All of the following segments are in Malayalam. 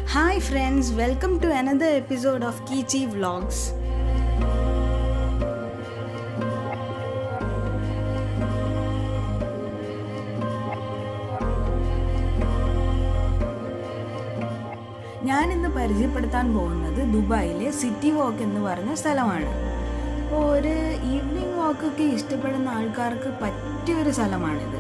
Hi, friends, welcome to another episode of Kichi Vlogs. ഞാൻ ഇന്ന് പരിചയപ്പെടുത്താൻ പോകുന്നത് ദുബായിലെ സിറ്റി വാക്ക് എന്ന് പറഞ്ഞ സ്ഥലമാണ് അപ്പോൾ ഒരു ഈവനിങ് വാക്കൊക്കെ ഇഷ്ടപ്പെടുന്ന ആൾക്കാർക്ക് പറ്റിയൊരു സ്ഥലമാണിത്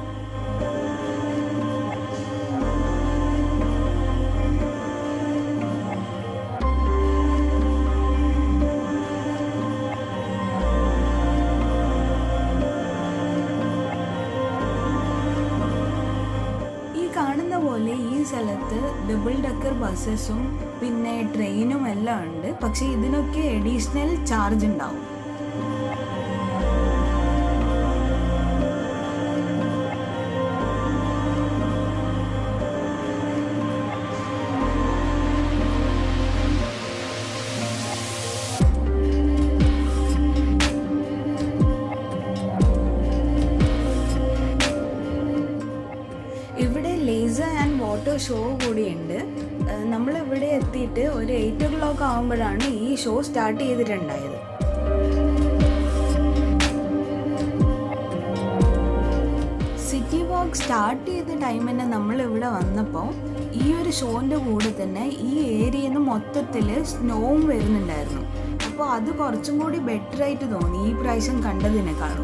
ഈ കാണുന്ന പോലെ ഈ സ്ഥലത്ത് ഡബിൾ ഡക്കർ ബസ്സസും പിന്നെ ട്രെയിനും എല്ലാം ഉണ്ട് പക്ഷെ ഇതിനൊക്കെ അഡീഷണൽ ചാർജ് ഉണ്ടാവും ഇവിടെ ലേസർ ആൻഡ് വാട്ടർ ഷോ കൂടിയുണ്ട് ഏഹ് നമ്മൾ ഇവിടെ എത്തിയിട്ട് ഒരു എയ്റ്റ് ഓ ക്ലോക്ക് ആകുമ്പോഴാണ് ഈ ഷോ സ്റ്റാർട്ട് ചെയ്തിട്ടുണ്ടായത് സിറ്റി വാക്ക് സ്റ്റാർട്ട് ചെയ്ത ടൈമിന് നമ്മൾ ഇവിടെ വന്നപ്പോൾ ഈ ഒരു ഷോൻ്റെ കൂടെ തന്നെ ഈ ഏരിയയിൽ നിന്ന് മൊത്തത്തിൽ സ്നോവും വരുന്നുണ്ടായിരുന്നു അപ്പോൾ അത് കുറച്ചും കൂടി ബെറ്റർ ആയിട്ട് തോന്നി ഈ പ്രാവശ്യം കണ്ടതിനേക്കാളും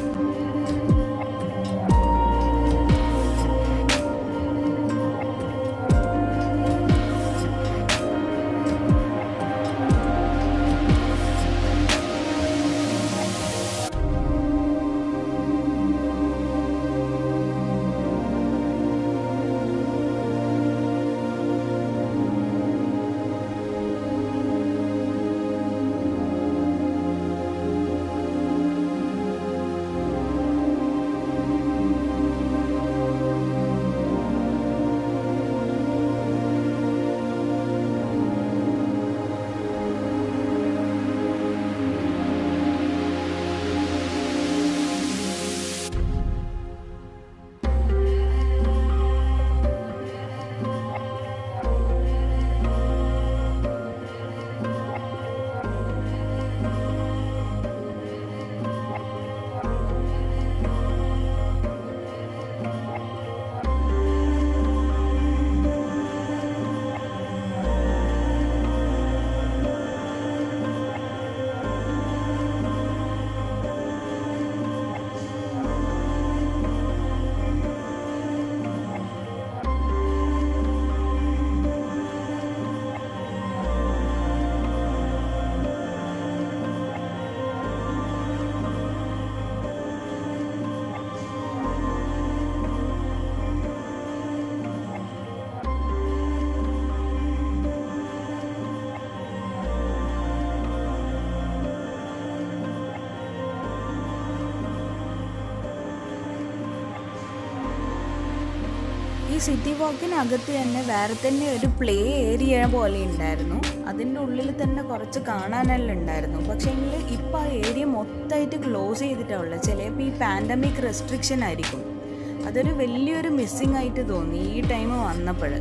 ഈ സിറ്റി വാക്കിനകത്ത് തന്നെ വേറെ തന്നെ ഒരു പ്ലേ ഏരിയ പോലെ ഉണ്ടായിരുന്നു അതിൻ്റെ ഉള്ളിൽ തന്നെ കുറച്ച് കാണാനെല്ലാം ഉണ്ടായിരുന്നു പക്ഷേങ്കിൽ ഇപ്പോൾ ആ ഏരിയ മൊത്തമായിട്ട് ക്ലോസ് ചെയ്തിട്ടാണ് ഉള്ളത് ചിലപ്പോൾ ഈ പാൻഡമിക് റെസ്ട്രിക്ഷൻ ആയിരിക്കും അതൊരു വലിയൊരു മിസ്സിങ് ആയിട്ട് തോന്നി ഈ ടൈം വന്നപ്പോൾ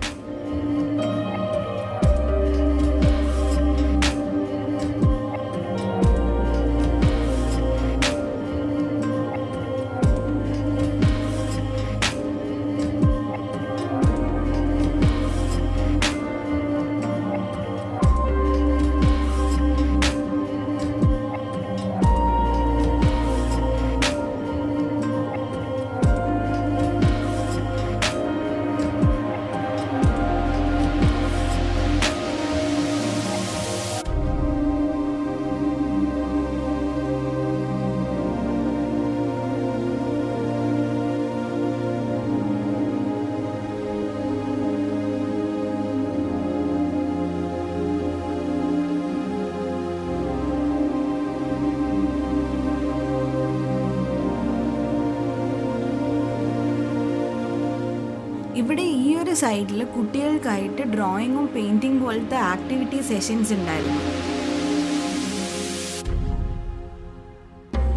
ഇവിടെ ഈ ഒരു സൈഡിൽ കുട്ടികൾക്കായിട്ട് ഡ്രോയിങ്ങും പെയിൻറ്റിങ് പോലത്തെ ആക്ടിവിറ്റി സെഷൻസ് ഉണ്ടായിരുന്നു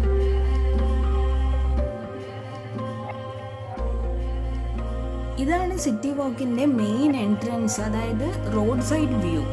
ഇതാണ് ഇതാണ് സിറ്റി വാക്കിൻ്റെ മെയിൻ എൻട്രൻസ് അതായത് റോഡ് സൈഡ് വ്യൂ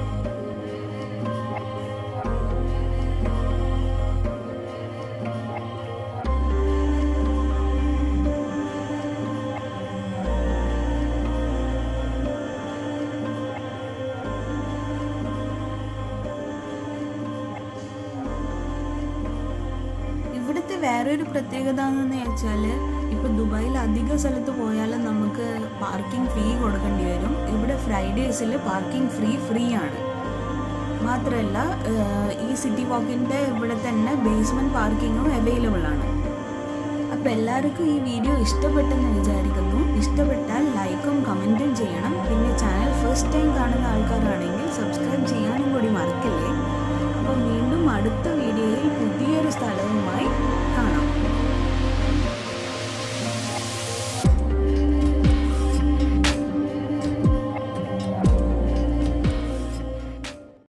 ഇവിടുത്തെ വേറൊരു പ്രത്യേകത എന്ന് വെച്ചാൽ ഇപ്പോൾ ദുബായിൽ അധിക സ്ഥലത്ത് പോയാലും നമുക്ക് പാർക്കിംഗ് ഫീ കൊടുക്കേണ്ടി വരും ഇവിടെ ഫ്രൈഡേസിൽ പാർക്കിംഗ് ഫ്രീ ഫ്രീ ആണ് മാത്രമല്ല ഏഹ്, ഈ സിറ്റി വാക്കിൻ്റെ ഇവിടെ തന്നെ ബേസ്മെൻറ്റ് പാർക്കിങ്ങും അവൈലബിൾ ആണ് അപ്പോൾ എല്ലാവർക്കും ഈ വീഡിയോ ഇഷ്ടപ്പെട്ടെന്ന് വിചാരിക്കുന്നു ഇഷ്ടപ്പെട്ടാൽ ലൈക്കും കമൻറ്റും ചെയ്യണം പിന്നെ ചാനൽ ഫസ്റ്റ് ടൈം കാണുന്ന ആൾക്കാരാണെങ്കിൽ സബ്സ്ക്രൈബ് ചെയ്യാനും കൂടി മറക്കല്ലേ അപ്പോൾ വീണ്ടും അടുത്ത വീഡിയോയിൽ പുതിയൊരു സ്ഥലവുമായി കാണാം